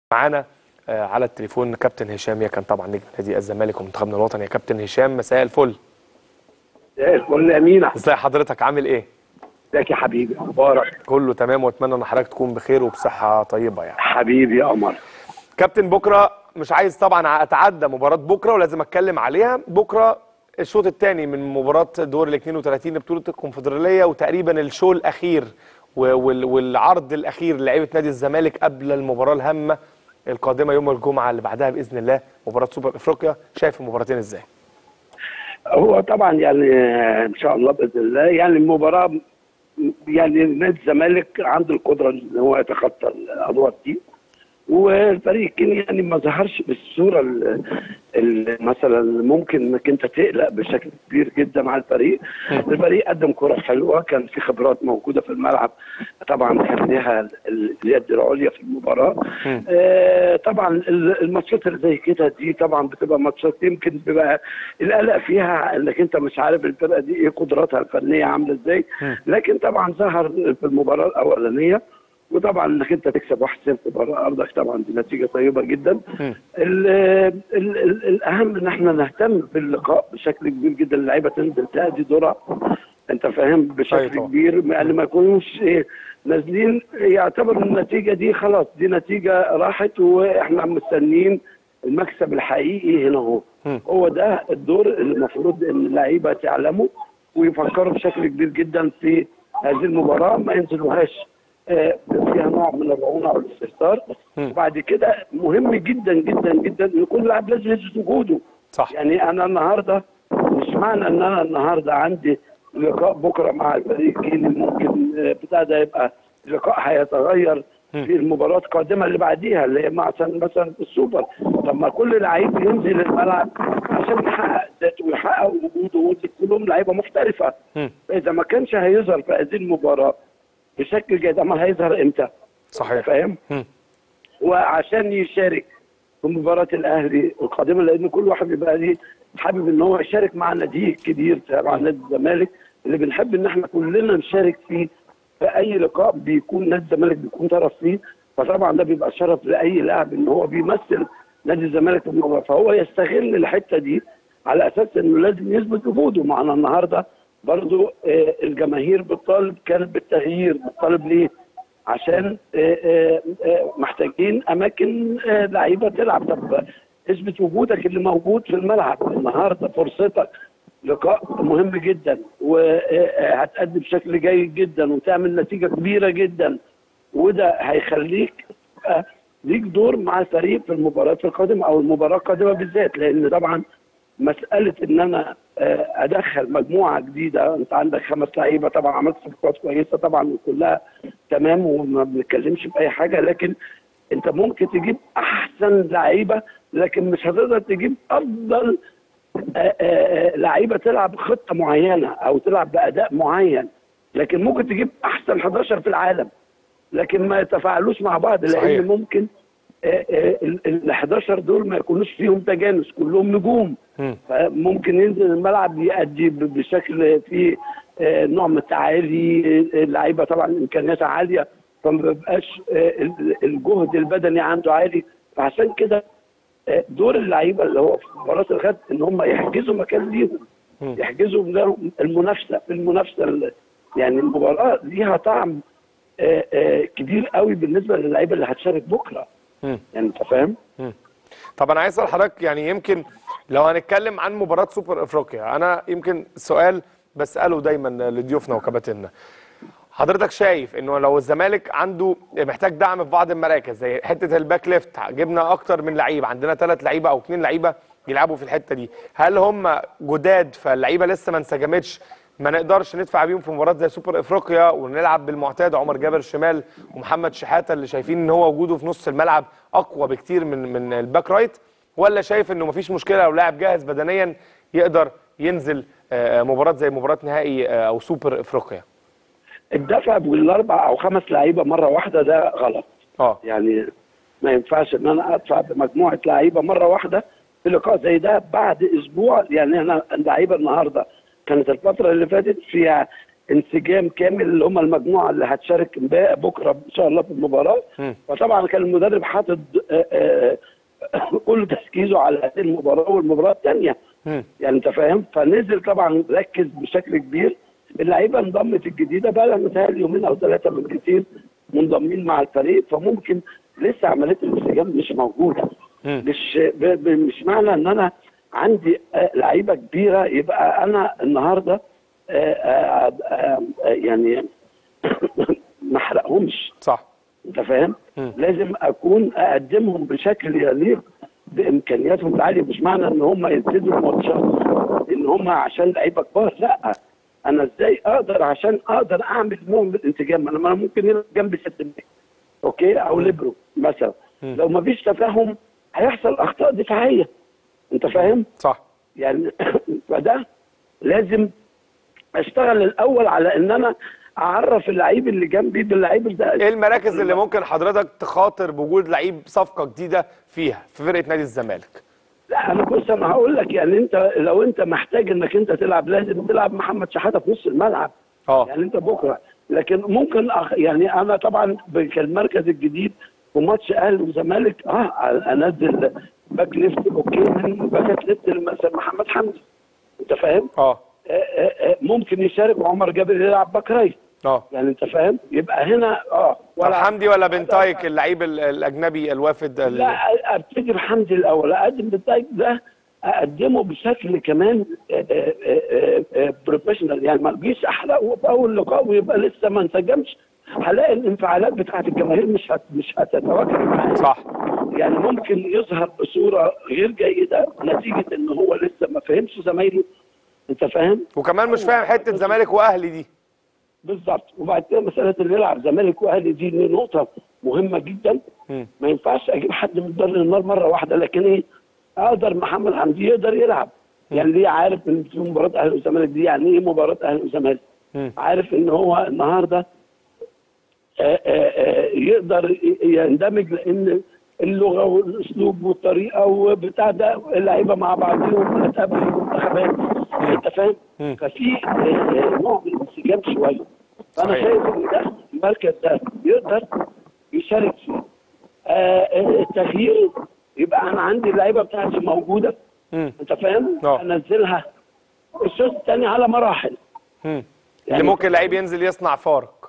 معانا آه، على التليفون كابتن هشام يا كان طبعا نجم نادي الزمالك ومنتخبنا الوطني يا كابتن هشام مساء الفل زي الفل يا مينا ازي حضرتك عامل ايه ازيك يا حبيبي اخبارك كله تمام واتمنى ان حضرتك تكون بخير وبصحه طيبه يعني حبيبي يا قمر كابتن بكره مش عايز طبعا اتعدى مباراه بكره ولازم اتكلم عليها بكره الشوط الثاني من مباراه دور ال 32 لبطوله الكونفدراليه وتقريبا الشو الاخير و- وال- والعرض الاخير لعيبه نادي الزمالك قبل المباراه الهامه القادمه يوم الجمعه اللي بعدها باذن الله مباراه سوبر افريقيا شايف المباراتين ازاي هو طبعا يعني ان شاء الله باذن الله يعني المباراه يعني نادي الزمالك عنده القدره ان هو يتخطى الادوار دي والفريق الكيني يعني ما ظهرش بالصوره ال- ال- مثلا ممكن انك انت تقلق بشكل كبير جدا على الفريق الفريق قدم كره حلوه كان في خبرات موجوده في الملعب طبعا كان ليها ال- اليد العليا في المباراه آه طبعا ال- الماتشات اللي زي كده دي طبعا بتبقى ماتشات يمكن بيبقى القلق فيها انك انت مش عارف الفرقه دي ايه قدراتها الفنيه عامله ازاي لكن طبعا ظهر في المباراه الاولانيه وطبعا انك انت تكسب 1-0 بره ارضك طبعا دي نتيجه طيبه جدا ال ال ال الاهم ان احنا نهتم باللقاء بشكل كبير جدا اللعيبه تنزل تأدي دورها انت فاهم أيوة بشكل طبعا. كبير يعني ما يكونوش ايه نازلين يعتبر النتيجه دي خلاص دي نتيجه راحت واحنا مستنيين المكسب الحقيقي هنا هو مم. هو ده الدور اللي المفروض ان اللعيبه تعلمه ويفكروا بشكل كبير جدا في هذه المباراه ما ينزلوهاش آه، فيها نوع من الرعونه او الاستهتار مم. وبعد كده مهم جدا جدا جدا ان كل لاعب لازم يثبت وجوده صح يعني انا النهارده مش معنى ان انا النهارده عندي لقاء بكره مع الفريق الكيني ممكن آه، بتاع ده يبقى اللقاء هيتغير في المباراه القادمه اللي بعديها اللي هي مع مثلا مثلا في السوبر طب ما كل لعيب ينزل الملعب عشان يحقق ذاته ويحقق وجوده ودي كلهم لعيبه محترفه مم. اذا ما كانش هيظهر في هذه المباراه بشكل جيد امال هيظهر امتى؟ صحيح فاهم؟ مم. وعشان يشارك في مباراة الأهلي القادمة لأن كل واحد بيبقى ليه حابب إن هو يشارك مع ناديه الكبير مع نادي الزمالك اللي بنحب إن إحنا كلنا نشارك فيه في أي لقاء بيكون نادي الزمالك بيكون طرف فيه فطبعا ده بيبقى شرف لأي لاعب إن هو بيمثل نادي الزمالك في المباراة فهو يستغل الحتة دي على أساس إنه لازم يثبت وجوده معنا النهاردة برضو آه، الجماهير بتطالب كانت بالتغيير بتطالب ليه؟ عشان آه، آه، آه، محتاجين اماكن آه، لعيبه تلعب طب اثبت وجودك اللي موجود في الملعب النهارده فرصتك لقاء مهم جدا وهتأدي بشكل جيد جدا وتعمل نتيجه كبيره جدا وده هيخليك آه، ليك دور مع الفريق في المباريات القادمه او المباراه القادمه بالذات لان طبعا مساله ان انا آه، ادخل مجموعه جديده انت عندك خمس لعيبه طبعا عملت صفقات كويسه طبعا وكلها تمام وما بنتكلمش في اي حاجه لكن انت ممكن تجيب احسن لعيبه لكن مش هتقدر تجيب افضل آه، آه، آه، لعيبه تلعب خطه معينه او تلعب باداء معين لكن ممكن تجيب احسن 11 في العالم لكن ما يتفاعلوش مع بعض صحيح. لان ممكن ال 11 دول ما يكونوش فيهم تجانس كلهم نجوم مم. فممكن ينزل الملعب يأدي ب- بشكل فيه آه، نوع من التعالي آه، اللعيبه طبعا امكانياتها عاليه فما بيبقاش آه، ال- الجهد البدني عنده عالي فعشان كده آه، دور اللعيبه اللي هو في مباراه الغد ان هم يحجزوا مكان ليهم مم. يحجزوا لهم المنافسه في المنافسه ال- يعني المباراه ليها طعم آه، آه، كبير قوي بالنسبه للعيبه اللي هتشارك بكره مم. يعني انت فاهم؟ مم. طب انا عايز اسال حضرتك يعني يمكن لو هنتكلم عن مباراه سوبر افريقيا انا يمكن سؤال بساله دايما لضيوفنا وكباتننا حضرتك شايف انه لو الزمالك عنده محتاج دعم في بعض المراكز زي حته الباك ليفت جبنا اكتر من لعيب عندنا ثلاث لعيبه او اثنين لعيبه يلعبوا في الحته دي هل هم جداد فاللعيبه لسه ما انسجمتش ما نقدرش ندفع بيهم في مباراه زي سوبر افريقيا ونلعب بالمعتاد عمر جابر شمال ومحمد شحاته اللي شايفين ان هو وجوده في نص الملعب اقوى بكتير من من الباك رايت ولا شايف انه مفيش مشكله لو لاعب جاهز بدنيا يقدر ينزل آه، مباراه زي مباراه نهائي آه، او سوبر افريقيا الدفع بالاربع او خمس لعيبه مره واحده ده غلط اه يعني ما ينفعش ان انا ادفع بمجموعه لعيبه مره واحده في لقاء زي ده بعد اسبوع يعني انا اللعيبه النهارده كانت الفتره اللي فاتت فيها انسجام كامل اللي هم المجموعه اللي هتشارك امبارح بكره ان شاء الله في المباراه مم. فطبعا كان المدرب حاطط آه، آه، كل تركيزه على هذه المباراه والمباراه الثانيه مم. يعني انت فاهم فنزل طبعا ركز بشكل كبير اللعيبه انضمت الجديده بقى لها متهيألي يومين او ثلاثه من كتير منضمين مع الفريق فممكن لسه عمليه الانسجام مش موجوده مم. مش ب... ب... مش معنى ان انا عندي آه، لعيبه كبيره يبقى انا النهارده آه، آه، آه، آه، يعني ما احرقهمش صح انت فاهم؟ مم. لازم اكون اقدمهم بشكل يليق بامكانياتهم العاليه مش معنى ان هم يبتدوا الماتشات ان هم عشان لعيبه كبار لا انا ازاي اقدر عشان اقدر اعمل نوع من الانسجام انا ما أنا ممكن يلعب جنبي ست باك اوكي او ليبرو مثلا مم. لو ما فيش تفاهم هيحصل اخطاء دفاعيه انت فاهم؟ صح يعني فده لازم اشتغل الاول على ان انا اعرف اللعيب اللي جنبي باللعيب اللي ايه المراكز اللي ممكن حضرتك تخاطر بوجود لعيب صفقه جديده فيها في فرقه نادي الزمالك لا انا بص انا هقول لك يعني انت لو انت محتاج انك انت تلعب لازم تلعب محمد شحاته في نص الملعب اه يعني انت بكره لكن ممكن أخ يعني انا طبعا بالمركز الجديد في ماتش اهلي وزمالك اه انزل باك ليفت اوكي من باكات ليفت مثلا محمد حمدي انت فاهم؟ اه آه، آه، آه، ممكن يشارك وعمر جابر يلعب باك رايت اه يعني انت فاهم؟ يبقى هنا اه طب حمدي ولا بنتايك اللعيب ال- الاجنبي الوافد ال- لا ابتدي بحمدي الاول اقدم بالتايب ده اقدمه بشكل كمان بروفيشنال يعني ما اجيش احرقه في اول لقاء ويبقى لسه ما انسجمش هلاقي الانفعالات بتاعت الجماهير مش هت مش هتتواكب معايا صح يعني ممكن يظهر بصوره غير جيده نتيجه ان هو لسه ما فهمش زمايله انت فاهم؟ وكمان مش فاهم حته زمالك واهلي دي بالظبط وبعد كده مساله اللي يلعب زمالك واهلي دي دي نقطه مهمه جدا مم. ما ينفعش اجيب حد من دار النار مره واحده لكن ايه اقدر محمد حمدي يقدر يلعب يعني ليه عارف ان في مباراه اهلي والزمالك دي يعني ايه مباراه اهلي والزمالك مم. عارف ان هو النهارده آه، آه، آه، يقدر ي- يندمج لان اللغه والاسلوب والطريقه وبتاع ده اللعيبه مع بعضهم هتقابل المنتخبات انت فاهم؟ مم. ففي آه، آه، نوع من الانسجام شويه فانا صحيح. شايف ان ده المركز ده يقدر يشارك فيه آه، آه، التغيير يبقى انا عندي اللعيبه بتاعتي موجوده مم. انت فاهم؟ آه. انزلها الشوط الثاني على مراحل مم. اللي يعني- ممكن لعيب ينزل يصنع فارق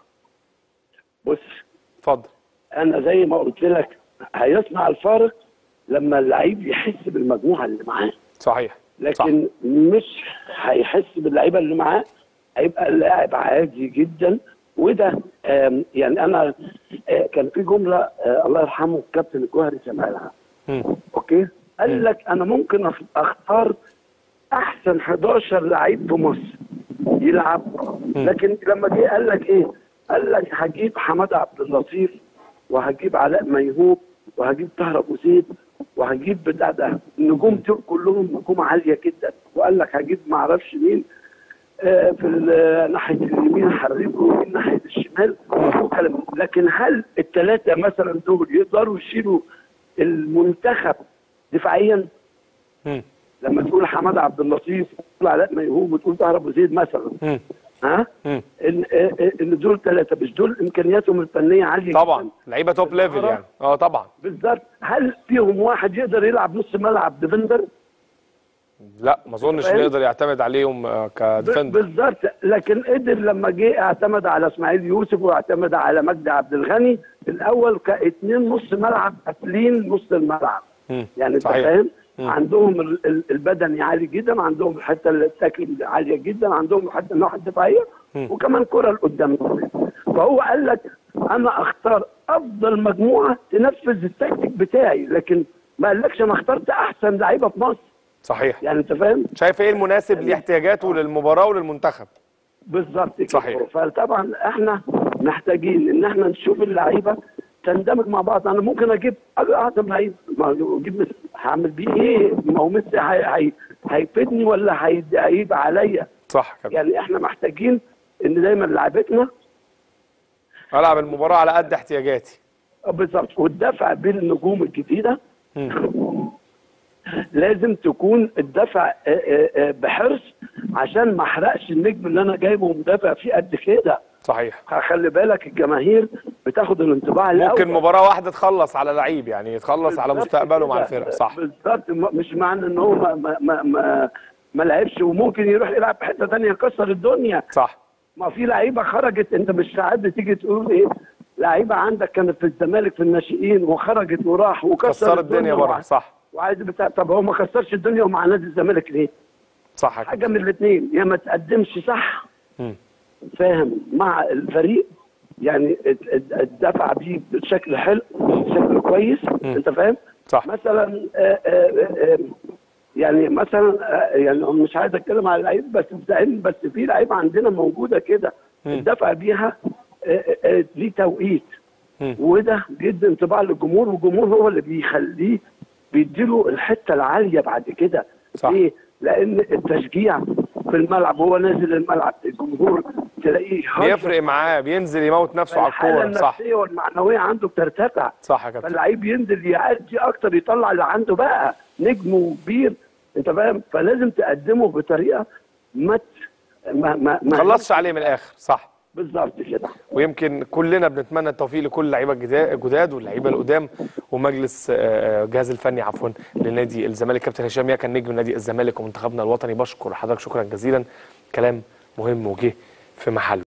بص اتفضل انا زي ما قلت لك هيصنع الفارق لما اللعيب يحس بالمجموعه اللي معاه صحيح صح لكن مش هيحس باللعيبه اللي معاه هيبقى اللاعب عادي جدا وده آم، يعني انا آه، كان في جمله آه، الله يرحمه الكابتن الجوهري كان قالها مم. اوكي قال لك انا ممكن أخ- اختار احسن 11 لعيب في مصر يلعب لكن لما جه قال لك ايه قال لك هجيب حماد عبد اللطيف وهجيب علاء ميهوب وهجيب طاهر ابو زيد وهجيب بتاع ده النجوم دول كلهم نجوم عاليه جدا وقال لك هجيب ما اعرفش مين آه، في ال- ناحيه اليمين حريق ومين ناحيه الشمال وكلام لكن هل الثلاثه مثلا دول يقدروا يشيلوا المنتخب دفاعيا مم. لما تقول حماد عبد اللطيف وتقول علاء ميهوب وتقول طاهر ابو زيد مثلا مم. ها مم. ان آه، ان دول ثلاثه مش دول امكانياتهم الفنيه عاليه طبعا جدا لعيبه توب ليفل يعني اه طبعا بالظبط هل فيهم واحد يقدر يلعب نص ملعب ديفندر لا ما اظنش فاهم؟ نقدر يعتمد عليهم آه، ب- كديفندر بالظبط لكن قدر لما جه اعتمد على اسماعيل يوسف واعتمد على مجدي عبد الغني الاول كاتنين نص ملعب قافلين نص الملعب مم. يعني انت صحيح. فاهم مم. عندهم ال- ال- البدني عالي جدا عندهم الحته التاكل عاليه جدا عندهم الحته الناحيه الدفاعيه مم. وكمان كره لقدام فهو قال لك انا اختار افضل مجموعه تنفذ التكتيك بتاعي لكن ما قالكش انا اخترت احسن لعيبه في مصر صحيح يعني انت فاهم شايف ايه المناسب لاحتياجاته للمباراه وللمنتخب بالظبط كده. صحيح. فطبعا احنا محتاجين ان احنا نشوف اللعيبه تندمج مع بعض انا ممكن اجيب اعظم لعيب ما اجيب ميسي هعمل بيه ايه ما هو ميسي هي- هي- هيفيدني ولا هي- هيبقى عليا صح كده يعني احنا محتاجين ان دايما لعيبتنا العب المباراه على قد احتياجاتي بالظبط والدفع بالنجوم الجديده مم. لازم تكون الدفع آه، آه، آه، بحرص عشان ما احرقش النجم اللي انا جايبه ومدافع فيه قد كده صحيح خلي بالك الجماهير بتاخد الانطباع الاول ممكن مباراه واحده تخلص على لعيب يعني يتخلص على بالظبط مستقبله مع كده. الفرقه صح بالظبط م- مش معنى ان هو ما ما ما, ما, ما لعبش وممكن يروح يلعب في حته ثانيه يكسر الدنيا صح ما في لعيبه خرجت انت مش ساعات بتيجي تقول ايه لعيبه عندك كانت في الزمالك في الناشئين وخرجت وراح وكسر كسر الدنيا بره وع- صح وعايز بتاع طب هو ما كسرش الدنيا ومع نادي الزمالك ليه؟ صح كده. حاجه من الاثنين يا ما تقدمش صح مم. فاهم مع الفريق يعني ات- ات- الدفع بيه بشكل حلو بشكل كويس انت فاهم؟ صح مثلا آه، آه، آه، يعني مثلا آه، يعني مش عايز اتكلم على اللعيب بس بتاعين بس في لعيبه عندنا موجوده كده الدفع بيها آه، آه، آه، ليه توقيت مم. وده بيدي انطباع للجمهور والجمهور هو اللي بيخليه بيديله الحته العاليه بعد كده صح. ليه؟ لان التشجيع في الملعب هو نازل الملعب الجمهور تلاقيه هايبر. بيفرق معاه بينزل يموت نفسه على الحاله الكوره صح النفسيه والمعنويه عنده بترتفع صح يا كابتن فاللعيب ينزل يأدي اكتر يطلع اللي عنده بقى نجم وكبير انت فاهم فلازم تقدمه بطريقه ما ت- ما ما, ما خلصش عليه من الاخر صح بالظبط كده ويمكن كلنا بنتمنى التوفيق لكل اللعيبه الجدا- الجداد واللعيبه القدام ومجلس آه، الجهاز الفني عفوا لنادي الزمالك كابتن هشام ياكن نجم نادي الزمالك ومنتخبنا الوطني بشكر حضرتك شكرا جزيلا كلام مهم وجه في محله